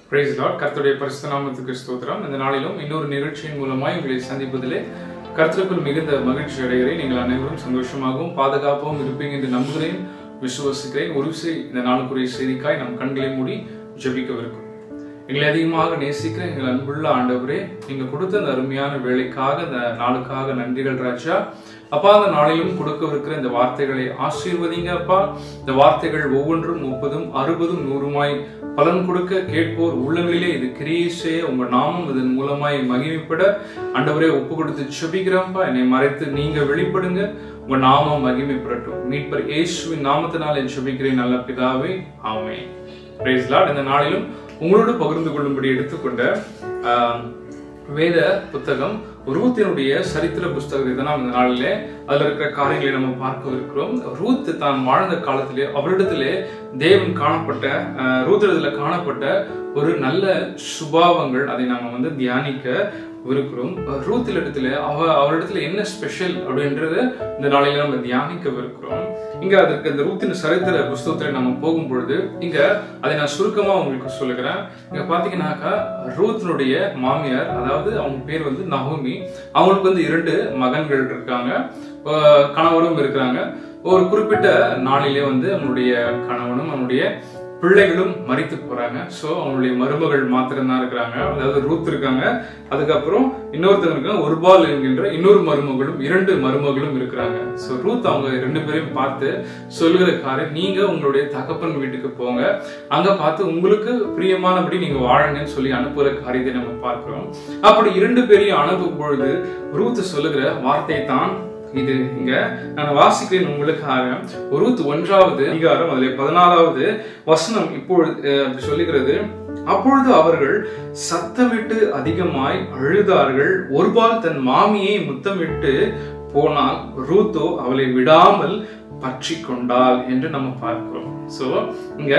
price Lord கர்த்தருடைய பரிசுத்த நாமத்துக்கு ஸ்தோத்திரம் இந்த நாளிலும் இன்னொரு நிகழ்ச்சியின் மூலமாய் உங்களை சந்திப்பதிலே கர்த்தருக்குள் மிகுந்த மகிழ்ச்சி அடைகிறேன் நீங்கள் அனைவரும் சந்தோஷமாகவும் பாதுகாப்பாகவும் இருப்பீங்க என்று நம்புகிறேன் விசுவசிக்கிறேன் ஒரு விசை இந்த நாளுக்குரிய செய்திக்காய் நம் கண்களை மூடி ஜெபிக்கவிருக்கும் எங்களை அதிகமாக நேசிக்கிற எங்கள் அன்புள்ள ஆண்டவரே நீங்க கொடுத்த அந்த அருமையான வேலைக்காக இந்த நாளுக்காக நன்றிகள் ராஜா அப்பா அந்த நாளிலும் கொடுக்கவிருக்கிற இந்த வார்த்தைகளை ஆசீர்வதிங்க அப்பா இந்த வார்த்தைகள் ஒவ்வொன்றும் முப்பதும் அறுபதும் நூறுமாய் பலன் கொடுக்க கேட்போர் உள்ளங்களிலே இது கிரியை செய்ய உங்க நாமம் இதன் மூலமாய் மகிமைப்பட ஆண்டவரே ஒப்பு கொடுத்து செபிக்கிறோம்ப்பா என்னை மறைத்து நீங்க வெளிப்படுங்க உங்க நாமம் மகிமைப்படட்டும் மீட்பர் இயேசுவின் நாமத்தினால் என் செபிக்கிறேன் நல்ல பிதாவே ஆமே பிரைஸ் லார்ட் இந்த நாளிலும் உங்களோடு பகிர்ந்து கொள்ளும்படி எடுத்துக்கொண்ட ஆஹ், வேத புத்தகம் ரூத்தினுடைய சரித்திர புஸ்தகத்தை தான் நாம் இந்த நாளிலே அதுல இருக்கிற காரியங்களை நம்ம பார்க்க இருக்கிறோம் ரூத் தான் வாழ்ந்த காலத்திலே அவரிடத்திலே தேவன் காணப்பட்ட ஆஹ், ரூத்திடத்துல காணப்பட்ட ஒரு நல்ல சுபாவங்கள் அதை நாம வந்து தியானிக்க இருக்கிறோம் ரூத்தில் இடத்துல அவ அவரிடத்துல என்ன ஸ்பெஷல் அப்படின்றது இந்த நாளில நம்ம தியானிக்கவிருக்கிறோம் இங்க அதற்கு இந்த ரூத்தின் சரித்திர புஸ்தகத்துல நம்ம போகும் பொழுது இங்க அதை நான் சுருக்கமா உங்களுக்கு சொல்லுகிறேன் இங்க பாத்தீங்கன்னாக்கா ரூத்தினுடைய மாமியார் அதாவது அவங்க பேர் வந்து நகோமி அவங்களுக்கு வந்து இரண்டு மகன்கள் இருக்காங்க அஹ் கணவரும் இருக்கிறாங்க ஒரு குறிப்பிட்ட நாளிலே வந்து அவனுடைய கணவனும் அவனுடைய பிள்ளைகளும் மறித்து போறாங்க சோ அவங்களுடைய மருமகள் மாத்திரம்தான் இருக்கிறாங்க அதாவது ரூத் இருக்காங்க அதுக்கப்புறம் இன்னொருத்தங்க இருக்காங்க ஒருபால் என்கின்ற இன்னொரு மருமகளும் இரண்டு மருமகளும் இருக்கிறாங்க சோ ரூத் அவங்க ரெண்டு பேரையும் பார்த்து சொல்கிற காரியம் நீங்க உங்களுடைய தகப்பன் வீட்டுக்கு போங்க அங்க பார்த்து உங்களுக்கு பிரியமானபடி நீங்க வாழுங்கன்னு சொல்லி அனுப்புகிற காரியத்தை நம்ம பார்க்கிறோம் அப்படி இரண்டு பேரையும் அனுப்பும் பொழுது ரூத் சொல்லுகிற வார்த்தை தான் இது இங்க நான் வாசிக்கிறேன் உங்களுக்காக ரூத் ஒன்றாவது அதிகாரம் அதிலே பதினாலாவது வசனம் இப்பொழுது அஹ், அப்படி சொல்லுகிறது அப்பொழுது அவர்கள் சத்தமிட்டு அதிகமாய் அழுதார்கள் ஒருபால் தன் மாமியை முத்தமிட்டு போனால் ரூத்தோ அவளை விடாமல் பற்றி கொண்டாள் என்று நம்ம பார்க்கிறோம் சோ இங்க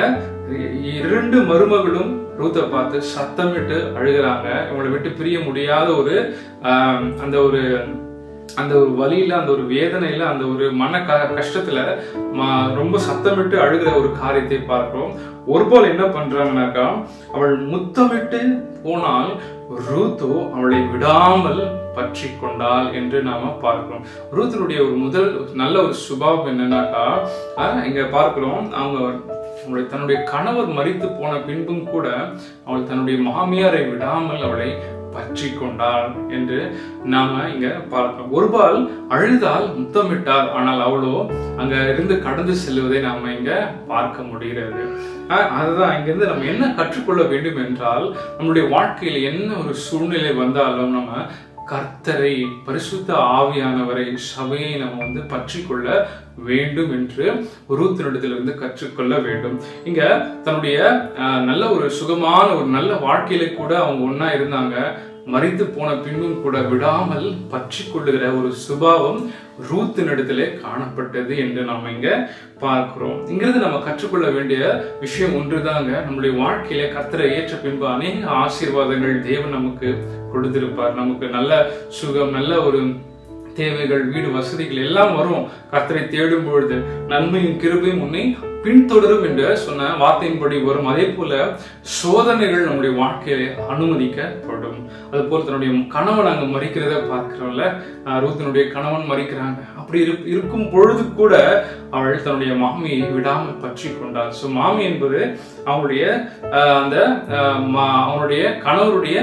இரண்டு மருமகளும் ரூத்தை பார்த்து சத்தமிட்டு அழுகிறாங்க இவங்களை விட்டு பிரிய முடியாத ஒரு ஆஹ், அந்த ஒரு அந்த ஒரு வலியில அந்த ஒரு வேதனையில அந்த ஒரு மன க கஷ்டத்துல ம- ரொம்ப சத்தமிட்டு அழுகிற ஒரு காரியத்தை பார்க்கிறோம் ஒருபால் என்ன பண்றாங்கனாக்கா அவள் முத்தமிட்டு போனால் ரூத்தோ அவளை விடாமல் பற்றி கொண்டாள் என்று நாம பார்க்கிறோம் ரூத்தினுடைய ஒரு முதல் நல்ல ஒரு சுபாவம் என்னன்னாக்கா ஆஹ், இங்க பார்க்கிறோம் அவங்க அவளுடைய தன்னுடைய கணவர் மறித்து போன பின்பும் கூட அவள் தன்னுடைய மாமியாரை விடாமல் அவளை பற்றி கொண்டாள் என்று நாம இங்க பார்க்கிறோம் ஒருபால் அழுதால் முத்தமிட்டாள் ஆனால் அவளோ அங்க இருந்து கடந்து செல்வதை நாம இங்க பார்க்க முடிகிறது ஆஹ் அதுதான் இங்கிருந்து நம்ம என்ன கற்றுக்கொள்ள வேண்டும் என்றால் நம்மளுடைய வாழ்க்கையில் என்ன ஒரு சூழ்நிலை வந்தாலும் நம்ம கர்த்தரை பரிசுத்த ஆவியானவரை சபையை நம்ம வந்து பற்றி கொள்ள வேண்டும் என்று ரூத்தினிடத்திலிருந்து கற்றுக்கொள்ள வேண்டும் இங்க தன்னுடைய ஆஹ், நல்ல ஒரு சுகமான ஒரு நல்ல வாழ்க்கையில கூட அவங்க ஒண்ணா இருந்தாங்க மறித்து போன பின்னும் கூட விடாமல் பற்றி கொள்ளுகிற ஒரு சுபாவம் ரூத்தினிடத்திலே காணப்பட்டது என்று நாம இங்க பார்க்கிறோம் இங்கிருந்து நம்ம கற்றுக்கொள்ள வேண்டிய விஷயம் ஒன்றுதாங்க நம்முடைய வாழ்க்கையில கர்த்தரை ஏற்ற பின்பு அநேக ஆசீர்வாதங்கள் தேவன் நமக்கு கொடுத்திருப்பார் நமக்கு நல்ல சுகம் நல்ல ஒரு தேவைகள் வீடு வசதிகள் எல்லாம் வரும் கர்த்தரை தேடும் பொழுது நன்மையும் கிருபையும் உன்னை பின்தொடரும் என்று சொன்ன வார்த்தையின்படி வரும் அதே போல சோதனைகள் நம்முடைய வாழ்க்கையில அனுமதிக்கப்படும் அது போல தன்னுடைய கணவன் அங்க மறிக்கிறத பார்க்கிறோம்ல ஆஹ் ரூத்தினுடைய கணவன் மறிக்கிறாங்க அப்படி இரு- இருக்கும் பொழுது கூட அவள் தன்னுடைய மாமியை விடாமல் பற்றி கொண்டாள் ஸோ மாமி என்பது அவங்களுடைய ஆஹ் அந்த ஆஹ் மா- அவனுடைய கணவருடைய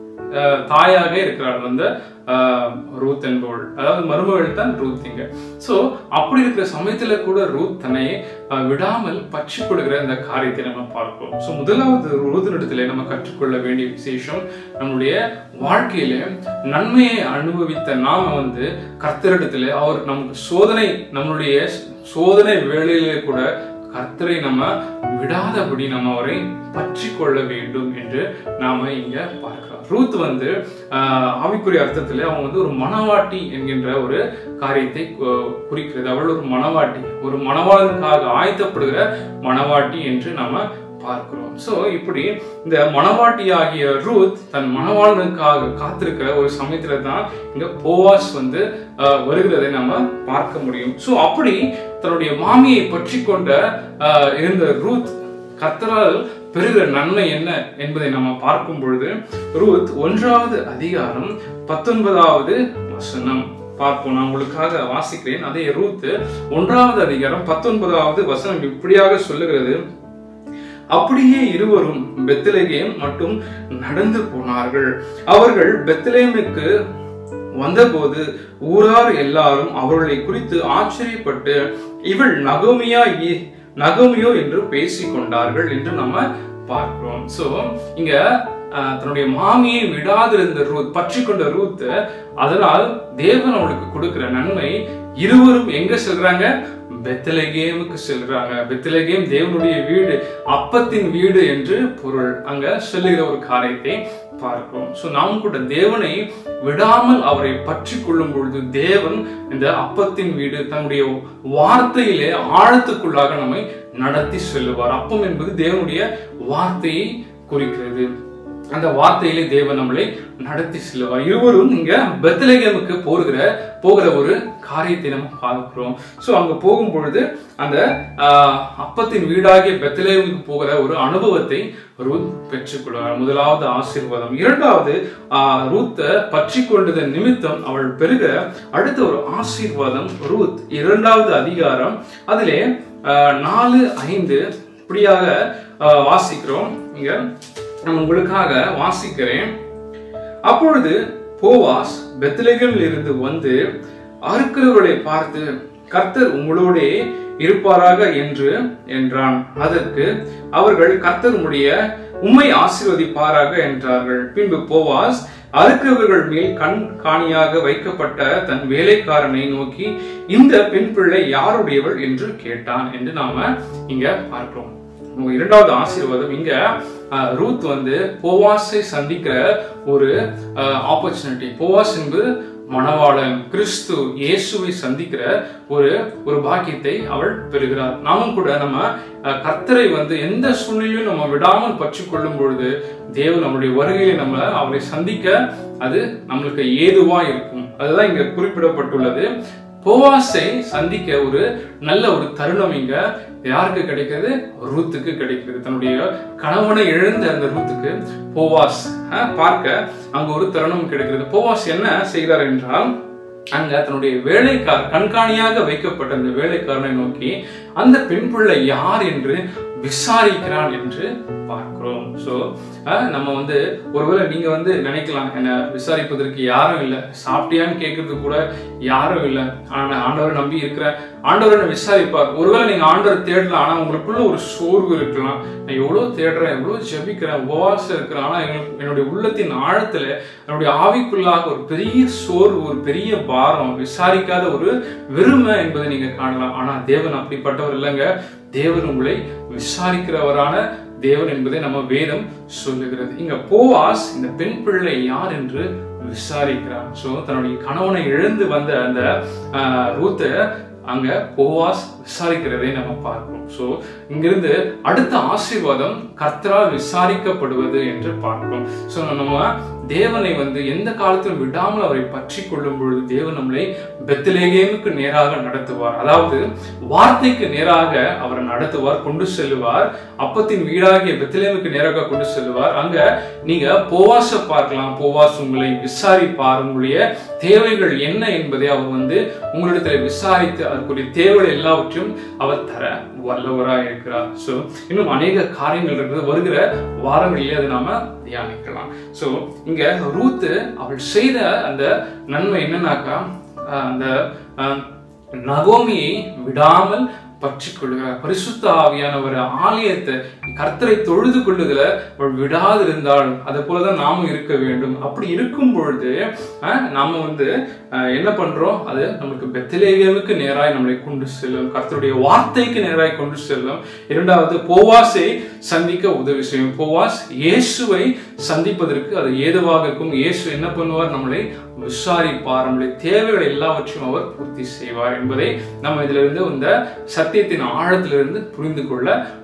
ஆஹ் தாயாக இருக்கிறாள் அந்த ஆஹ் ரூத் என்பவள் அதாவது மருமகள் தான் ரூத் இங்க சோ அப்படி இருக்கிற சமயத்துல கூட ரூத் தன்னை ஆஹ் விடாமல் பற்றி கொடுக்கிற இந்த காரியத்தை நம்ம பார்ப்போம் சோ முதலாவது ரூத்தினிடத்துல நம்ம கற்றுக்கொள்ள வேண்டிய விசேஷம் நம்முடைய வாழ்க்கையில நன்மையை அனுபவித்த நாம வந்து கர்த்தரிடத்துல அவர் நமக்கு சோதனை நம்மளுடைய சோதனை வேளையிலே கூட கர்த்தரை நம்ம விடாதபடி நம்ம அவரை பற்றி கொள்ள வேண்டும் என்று நாம இங்க பார்க்கிறோம் ரூத் வந்து ஆஹ், ஆவிக்குரிய அர்த்தத்துல அவங்க வந்து ஒரு மணவாட்டி என்கின்ற ஒரு காரியத்தை கு- குறிக்கிறது அவள் ஒரு மணவாட்டி ஒரு மணவாளனுக்காக ஆயத்தப்படுகிற மணவாட்டி என்று நாம பார்க்கிறோம் சோ இப்படி இந்த மணவாட்டி ஆகிய ரூத் தன் மணவாளனுக்காக காத்திருக்கிற ஒரு சமயத்துல தான் இங்க போவாஸ் வந்து ஆஹ், வருகிறதை நம்ம பார்க்க முடியும் சோ அப்படி தன்னுடைய மாமியை பற்றி கொண்ட ஆஹ், இருந்த ரூத் கர்த்தரால் பெறுகிற நன்மை என்ன என்பதை நம்ம பார்க்கும் பொழுது ரூத் ஒன்றாவது அதிகாரம் பத்தொன்பதாவது வசனம் பார்ப்போம் நான் உங்களுக்காக வாசிக்கிறேன் அதே ரூத் ஒன்றாவது அதிகாரம் பத்தொன்பதாவது வசனம் இப்படியாக சொல்லுகிறது அப்படியே இருவரும் பெத்லகேம் மட்டும் நடந்து போனார்கள் அவர்கள் பெத்லேமுக்கு வந்தபோது ஊரார் எல்லாரும் அவர்களை குறித்து ஆச்சரியப்பட்டு இவள் நகோமியா இ- நகோமியோ என்று பேசிக் கொண்டார்கள் என்று நம்ம பார்க்கிறோம் சோ இங்க அஹ், தன்னுடைய மாமியை விடாதிருந்த ரூத் பற்றி கொண்ட ரூத் அதனால் தேவன் அவளுக்கு கொடுக்கிற நன்மை இருவரும் எங்க செல்றாங்க பெத்தலகேமுக்கு செல்றாங்க பெத்தலகேம் தேவனுடைய வீடு அப்பத்தின் வீடு என்று பொருள் அங்க சொல்லுகிற ஒரு காரியத்தை பார்க்கிறோம் சோ நாம் கூட தேவனை விடாமல் அவரை பற்றி கொள்ளும் பொழுது தேவன் இந்த அப்பத்தின் வீடு தன்னுடைய வார்த்தையிலே ஆழத்துக்குள்ளாக நம்மை நடத்தி செல்லுவார் அப்பம் என்பது தேவனுடைய வார்த்தையை குறிக்கிறது அந்த வார்த்தையிலே தேவன் நம்மளை நடத்தி செல்லுவார் இருவரும் இங்க பெத்லகேமுக்கு போகிற போகிற ஒரு காரியத்தை நம்ம பார்க்கிறோம் சோ அங்க போகும் பொழுது அந்த ஆஹ், அப்பத்தின் வீடாகிய பெத்லகேமுக்கு போகிற ஒரு அனுபவத்தை ரூத் பெற்றுக்கொள்வார் முதலாவது ஆசீர்வாதம் இரண்டாவது ஆஹ், ரூத்தை பற்றி கொண்டதன் நிமித்தம் அவள் பெறுகிற அடுத்த ஒரு ஆசீர்வாதம் ரூத் இரண்டாவது அதிகாரம் அதிலே ஆஹ், நாலு ஐந்து இப்படியாக ஆஹ், வாசிக்கிறோம் இங்க நான் உங்களுக்காக வாசிக்கிறேன் அப்பொழுது போவாஸ் பெத்லகேமில் இருந்து வந்து அறுக்கிறவர்களை பார்த்து கர்த்தர் உங்களோடே இருப்பாராக என்று என்றான் அதற்கு அவர்கள் கர்த்தர் உம்முடைய உம்மை ஆசீர்வதிப்பாராக என்றார்கள் பின்பு போவாஸ் அறுக்கிறவர்கள் மேல் கண் காணியாக வைக்கப்பட்ட தன் வேலைக்காரனை நோக்கி இந்த பெண் பிள்ளை யாருடையவள் என்று கேட்டான் என்று நாம இங்க பார்க்கிறோம் உங்க இரண்டாவது ஆசீர்வாதம் இங்க அஹ், ரூத் வந்து போவாஸை சந்திக்கிற ஒரு ஆப்பர்ச்சுனிட்டி போவாஸ் என்பது மணவாளன் கிறிஸ்து இயேசுவை சந்திக்கிற ஒரு ஒரு பாக்கியத்தை அவள் பெறுகிறார் நாமும் கூட நம்ம அஹ், கர்த்தரை வந்து எந்த சூழ்நிலையும் நம்ம விடாமல் பற்றி கொள்ளும் பொழுது தேவன் நம்முடைய வருகையை நம்ம அவரை சந்திக்க அது நம்மளுக்கு ஏதுவா இருக்கும் அதுதான் இங்க குறிப்பிடப்பட்டுள்ளது போவாஸை சந்திக்க ஒரு நல்ல ஒரு தருணம் இங்க யாருக்கு கிடைக்கிறது ரூத்துக்கு கிடைக்கிறது தன்னுடைய கணவனை இழந்த அந்த ரூத்துக்கு போவாஸ் அஹ், பார்க்க அங்க ஒரு தருணம் கிடைக்கிறது போவாஸ் என்ன செய்கிறார் என்றால் அங்க தன்னுடைய வேலைக்கார் கண்காணியாக வைக்கப்பட்ட அந்த வேலைக்காரனை நோக்கி அந்த பெண் பிள்ளை யார் என்று விசாரிக்கிறான் என்று பார்க்கிறோம் சோ நம்ம வந்து ஒருவேளை நீங்க வந்து நினைக்கலாம் என்ன விசாரிப்பதற்கு யாரும் இல்லை சாப்பிட்டியான்னு கேட்கறதுக்கு கூட யாரும் இல்லை ஆனா ஆண்டவரை நம்பி இருக்கிற ஆண்டவரை என்னை விசாரிப்பார் ஒருவேளை நீங்க ஆண்டவரை தேடலாம் ஆனா உங்களுக்குள்ள ஒரு சோர்வு இருக்கலாம் நான் எவ்வளவு தேடுறேன் எவ்வளவு ஜெபிக்கிறேன் உபவாசம் இருக்கிறேன் ஆனா எங்களுக்கு- என்னுடைய உள்ளத்தின் ஆழத்துல என்னுடைய ஆவிக்குள்ளாக ஒரு பெரிய சோர்வு ஒரு பெரிய பாரம் விசாரிக்காத ஒரு வெறுமை என்பதை நீங்க காணலாம் ஆனா தேவன் அப்படிப்பட்டவர் இல்லைங்க தேவன் உங்களை விசாரிக்கிறவரான தேவன் என்பதை நம்ம வேதம் சொல்லுகிறது இங்க போவாஸ் இந்த பெண் பிள்ளை யார் என்று விசாரிக்கிறார் சோ தன்னுடைய கணவனை இழந்து வந்த அந்த ஆஹ், ரூத்தை அங்க போவாஸ் விசாரிக்கிறதை நம்ம பார்க்கிறோம் சோ இங்கிருந்து அடுத்த ஆசீர்வாதம் கர்த்தரால் விசாரிக்கப்படுவது என்று பார்க்கிறோம் சோ நம்ம தேவனை வந்து எந்த காலத்திலும் விடாமல் அவரை பற்றி கொள்ளும் பொழுது தேவன் நம்மளை பெத்லேகேமுக்கு நேராக நடத்துவார் அதாவது வார்த்தைக்கு நேராக அவர் நடத்துவார் கொண்டு செல்லுவார் அப்பத்தின் வீடாகிய பெத்லேமுக்கு நேராக கொண்டு செல்லுவார் அங்க நீங்க போவாச பார்க்கலாம் போவாஸ் உங்களை விசாரிப்பார் உங்களுடைய தேவைகள் என்ன என்பதை அவர் வந்து உங்களிடத்துல விசாரித்து அதற்குரிய தேவைகள் எல்லாவற்றையும் அவர் தர வல்லவராக இருக்கிறார் சோ இன்னும் அநேக காரியங்கள் இருக்குது வருகிற வாரங்களிலே அதை நாம தியானிக்கலாம் சோ இங்க ரூத்து அவள் செய்த அந்த நன்மை என்னன்னாக்கா அஹ் அந்த அஹ், நகோமியை விடாமல் பற்றி கொள்கிறார் பரிசுத்த ஆவியானவர் ஆலயத்தை கர்த்தரை தொழுது கொள்ளுதல அவள் விடாது இருந்தால் அது போலதான் நாமும் இருக்க வேண்டும் அப்படி இருக்கும் பொழுது அஹ், நாம வந்து அஹ், என்ன பண்றோம் அது நமக்கு பெத்திலேயமுக்கு நேராய் நம்மளை கொண்டு செல்லும் கர்த்தருடைய வார்த்தைக்கு நேராய் கொண்டு செல்லும் இரண்டாவது போவாசை சந்திக்க உதவி செய்யும் போவாஸ் இயேசுவை சந்திப்பதற்கு அது ஏதுவாக இருக்கும் இயேசு என்ன பண்ணுவார் நம்மளை விசாரிப்பார் நம்முடைய தேவைகள் எல்லாவற்றையும் அவர் பூர்த்தி செய்வார் என்பதை நம்ம இதிலிருந்து இந்த சத்தியத்தின் ஆழத்திலிருந்து புரிந்து கொள்ள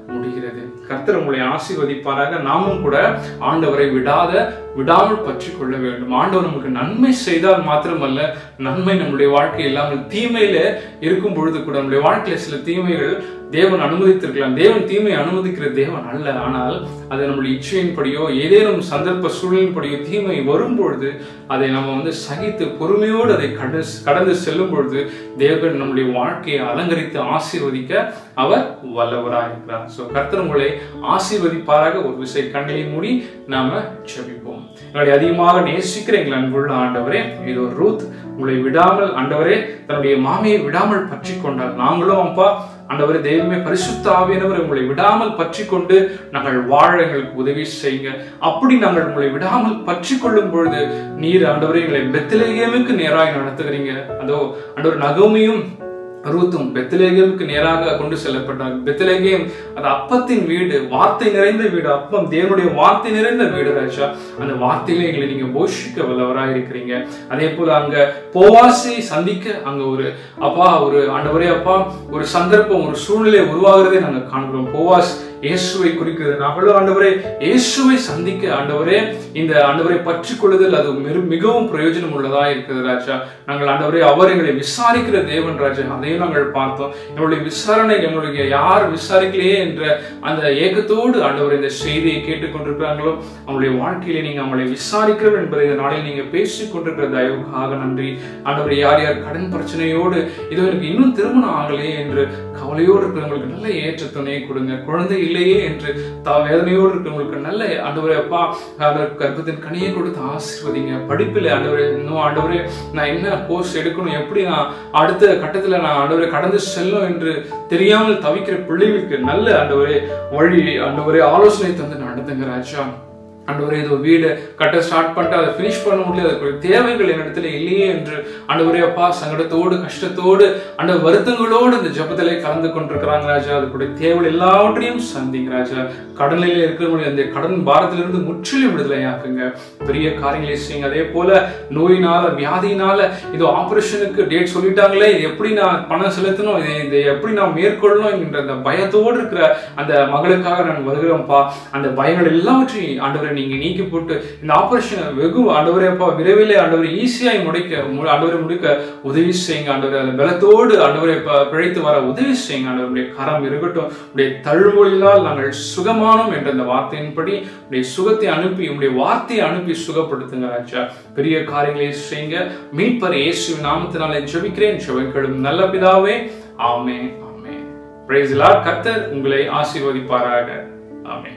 முடிகிறது கர்த்தர் உங்களை ஆசீர்வதிப்பாராக நாமும் கூட ஆண்டவரை விடாத விடாமல் பற்றி கொள்ள வேண்டும் ஆண்டவர் நமக்கு நன்மை செய்தால் மாத்திரமல்ல நன்மை நம்முடைய வாழ்க்கை இல்லாமல் தீமையில இருக்கும் பொழுது கூட நம்முடைய வாழ்க்கையில சில தீமைகள் தேவன் அனுமதித்திருக்கலாம் தேவன் தீமை அனுமதிக்கிற தேவன் அல்ல ஆனால் அது நம்முடைய இச்சையின்படியோ ஏதேனும் சந்தர்ப்ப சூழலின்படியோ தீமை வரும்பொழுது அதை நம்ம வந்து சகித்து பொறுமையோடு அதை கடந்து கடந்து செல்லும் பொழுது தேவன் நம்முடைய வாழ்க்கையை அலங்கரித்து ஆசீர்வதிக்க அவர் வல்லவராக இருக்கிறார் ஸோ கர்த்தர் உங்களை ஆசீர்வதிப்பாராக ஒரு விசை கண்களை மூடி நாம ஜெபிப்போம் எங்களை அதிகமாக நேசிக்கிற எங்கள் அன்புள்ள ஆண்டவரே இது ஒரு ரூத் உங்களை விடாமல் ஆண்டவரே தன்னுடைய மாமியை விடாமல் பற்றி கொண்டார் நாங்களும் அப்பா ஆண்டவரே தெய்வமே பரிசுத்த ஆவியானவர் உங்களை விடாமல் பற்றி கொண்டு நாங்கள் வாழ எங்களுக்கு உதவி செய்யுங்க அப்படி நாங்கள் உங்களை விடாமல் பற்றி கொள்ளும் பொழுது நீர் ஆண்டவரே எங்களை பெத்திலேயமுக்கு நேராக நடத்துகிறீங்க அதோ ஆண்டவர் நகோமியும் ரூத்தும் பெத்லேகேமுக்கு நேராக கொண்டு செல்லப்பட்டாங்க பெத்லேகேம் அது அப்பத்தின் வீடு வார்த்தை நிறைந்த வீடு அப்பம் தேவனுடைய வார்த்தை நிறைந்த வீடு ராஜா அந்த வார்த்தையில எங்களை நீங்க போஷிக்க வல்லவராக இருக்கிறீங்க அதே போல அங்க போவாசி சந்திக்க அங்க ஒரு அப்பா ஒரு ஆண்டவரே அப்பா ஒரு சந்தர்ப்பம் ஒரு சூழ்நிலை உருவாகிறதே நாங்க காண்கிறோம் போவாஸ் இயேசுவை குறிக்கிறது நாங்களும் ஆண்டவரே இயேசுவை சந்திக்க ஆண்டவரே இந்த ஆண்டவரை பற்றி கொள்ளுதல் அது மிரு- மிகவும் பிரயோஜனம் உள்ளதா இருக்கிறது ராஜா நாங்கள் ஆண்டவரே அவர் எங்களை விசாரிக்கிற தேவன் ராஜா அதையும் நாங்கள் பார்த்தோம் எங்களுடைய விசாரணை எங்களுடைய யார் விசாரிக்கலையே என்ற அந்த ஏக்கத்தோடு ஆண்டவர் இந்த செய்தியை கேட்டுக்கொண்டிருக்கிறாங்களோ அவங்களுடைய வாழ்க்கையிலே நீங்க அவங்களை விசாரிக்கிறோம் என்பதை இந்த நாளில் நீங்க பேசிக் கொண்டிருக்கிற தயவுக்காக நன்றி ஆண்டவர் யார் யார் கடன் பிரச்சனையோடு இதோ எனக்கு இன்னும் திருமணம் ஆகலையே என்று கவலையோடு இருக்கிறவங்களுக்கு நல்ல ஏற்ற துணையை கொடுங்க குழந்தை இல்லையே என்று தா வேதனையோடு இருக்கிறவங்களுக்கு நல்ல ஆண்டவரே அப்பா ஆண்டவர் கர்ப்பத்தின் கனியை கொடுத்து ஆசீர்வதிங்க படிப்பில் ஆண்டவரே இன்னும் ஆண்டவரே நான் என்ன கோர்ஸ் எடுக்கணும் எப்படி நான் அடுத்த கட்டத்துல நான் ஆண்டவரை கடந்து செல்லும் என்று தெரியாமல் தவிக்கிற பிள்ளைகளுக்கு நல்ல ஆண்டவரே வழி ஆண்டவரே ஆலோசனை தந்து நடந்துங்க ராஜா ஆண்டவரே ஏதோ வீடு கட்ட ஸ்டார்ட் பண்ணிட்டு அதை ஃபினிஷ் பண்ண முடியல அதுக்கு தேவைகள் என்னிடத்துல இல்லையே என்று ஆண்டவரே அப்பா சங்கடத்தோடு கஷ்டத்தோடு அந்த வருத்தங்களோடு இந்த ஜெபத்திலே கலந்து கொண்டிருக்கிறாங்க ராஜா அதுக்குடைய தேவை எல்லாவற்றையும் சந்திங்க ராஜா கடனில் இருக்கிறவங்க அந்த கடன் பாரத்திலிருந்து முற்றிலும் விடுதலையாக்குங்க பெரிய காரியங்களை செய்யுங்க அதே போல நோயினால வியாதியினால இது ஆபரேஷனுக்கு டேட் சொல்லிட்டாங்களே இது எப்படி நான் பணம் செலுத்தணும் இதை இதை எப்படி நான் மேற்கொள்ளணும் என்கின்ற அந்த பயத்தோடு இருக்கிற அந்த மகளுக்காக நான் வருகிறோம்ப்பா அந்த பயங்கள் எல்லாவற்றையும் ஆண்டவரை நீங்க நீக்கி போட்டு இந்த ஆபரேஷனை வெகு ஆண்டவரே அப்பா விரைவில் ஆண்டவரை ஈஸியாய் முடிக்க மு- ஆண்டவரை முடிக்க உதவி செய்யுங்க ஆண்டவரை அந்த பலத்தோடு ஆண்டவரை ப- பிழைத்து வர உதவி செய்யுங்க ஆண்டவருடைய கரம் இருக்கட்டும் உடைய தழுமொழியால் நாங்கள் சுகமானோம் என்ற அந்த வார்த்தையின்படி உடைய சுகத்தை அனுப்பி உடைய வார்த்தையை அனுப்பி சுகப்படுத்துங்க ராஜா பெரிய காரியங்களை செய்யுங்க மீட்பர் இயேசு நாமத்தினாலே ஜெபிக்கிறேன் ஜெபிக்கலும் நல்ல பிதாவே ஆமே ஆமே பிரைஸ் கர்த்தர் உங்களை ஆசீர்வதிப்பாராக ஆமே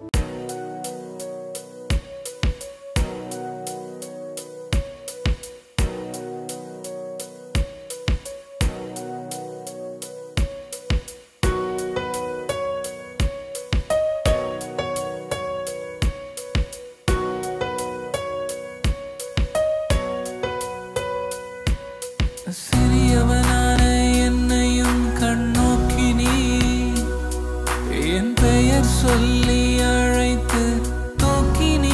சிறியவனான என்னையும் கண்ணோக்கி நீ என் பெயர் சொல்லி அழைத்து தூக்கி நீ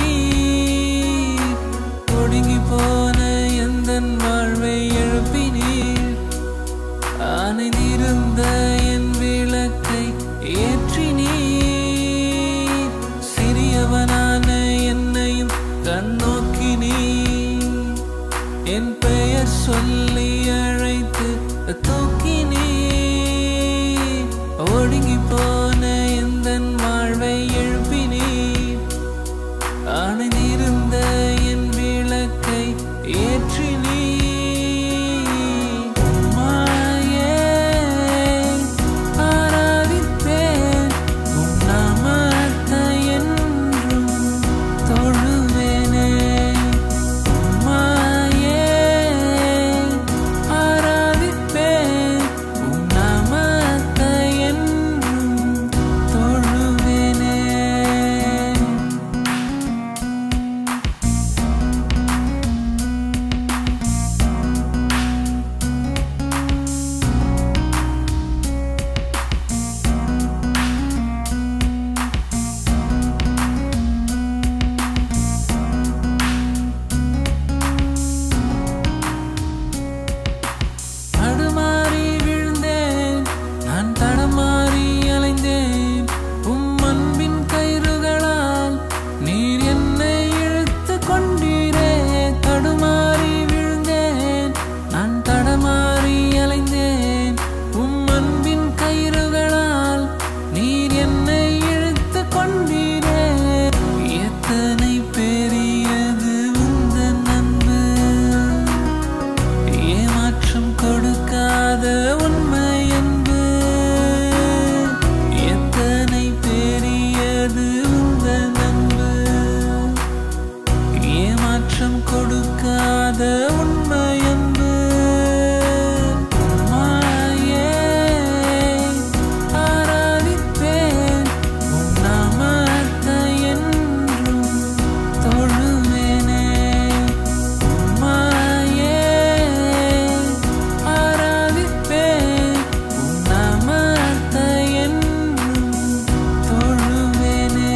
ஒடுங்கி போன எந்தன் வாழ்வை எழுப்பினீர் அணைந்திருந்த என் விளக்கை ஏற்றி நீர் சிறியவனான என்னையும் கண்ணோக்கி நீர் என் பெயர் சொல்லி அழைத்து தூக்கி நீ ஒடுங்கி போன எந்த வாழ்வை எழுப்பினீ அணைந்திருந்த என் விளக்கை ஏற்றி நீ உம்மாயே ஆராதிப்பேன் உம் நாமத்தை என்றும் தொழுவேனே உம்மாயே ஆராதிப்பேன் உம் நாமத்தை என்றும் ஏமாற்றம் கொடுக்காத உண்மையன்பு உம்மாயே ஆராதிப்பேன் உம் நாமத்தை என்றும் தொழுவேனே உம்மாயே ஆராதிப்பேன் உம் நாமத்தை என்றும் தொழுவேனே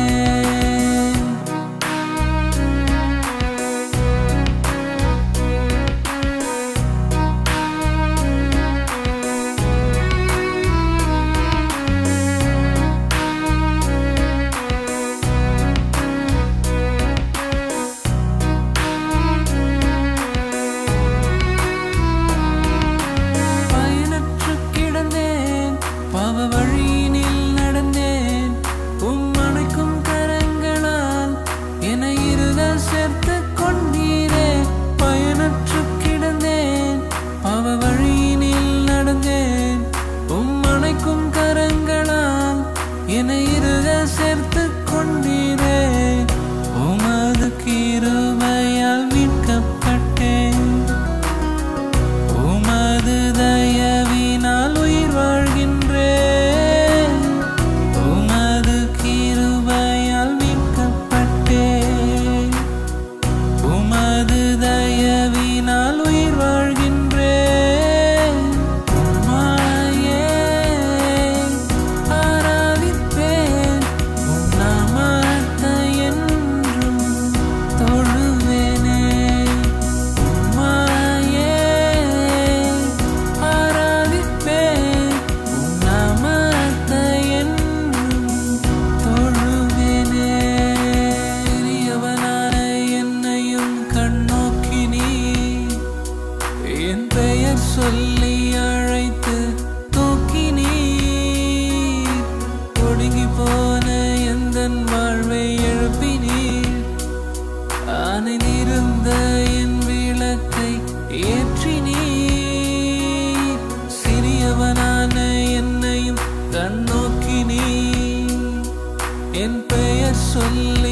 பயனற்று கிடந்தேன் பாவ வழியினில் நடந்தேன் உம் அணைக்கும் கரங்களால் என இருத சேர்த்து கொண்டீரே பயனற்று கிடந்தேன் பாவ வழியினில் நடந்தேன் உம் அணைக்கும் கரங்களால் என இருத சேர்த்து கொண்டீரே உமது கிருபையால் மீட்கப்பட்டேன் உமது தயவினால் உயிர் வாழ்கின்றேன் உமது கிருபையால் மீட்கப்பட்டேன் உமது தயவினால் உயிர் வாழ்கின்றேன் உம்மாயே ஆராதிப்பேன் உம் நாமத்தை என்றும் தொழுவேனே உம்மாயே ஆராதிப்பேன் உம் நாமத்தை என்றும் தொழுவேனே பெரியவனான என்னையும் கண்ணோக்கி நீ என் பெயர் சொல்லி அழைத்து தூக்கி நீ ஒடுங்கி போன எந்தன் வாழ்வை எழுப்பினீர் அணைந்திருந்த என் விளக்கை ஏற்றினீர் சிறியவனான என்னையும் கண்ணோக்கி நீ என் பெயர் சொல்லி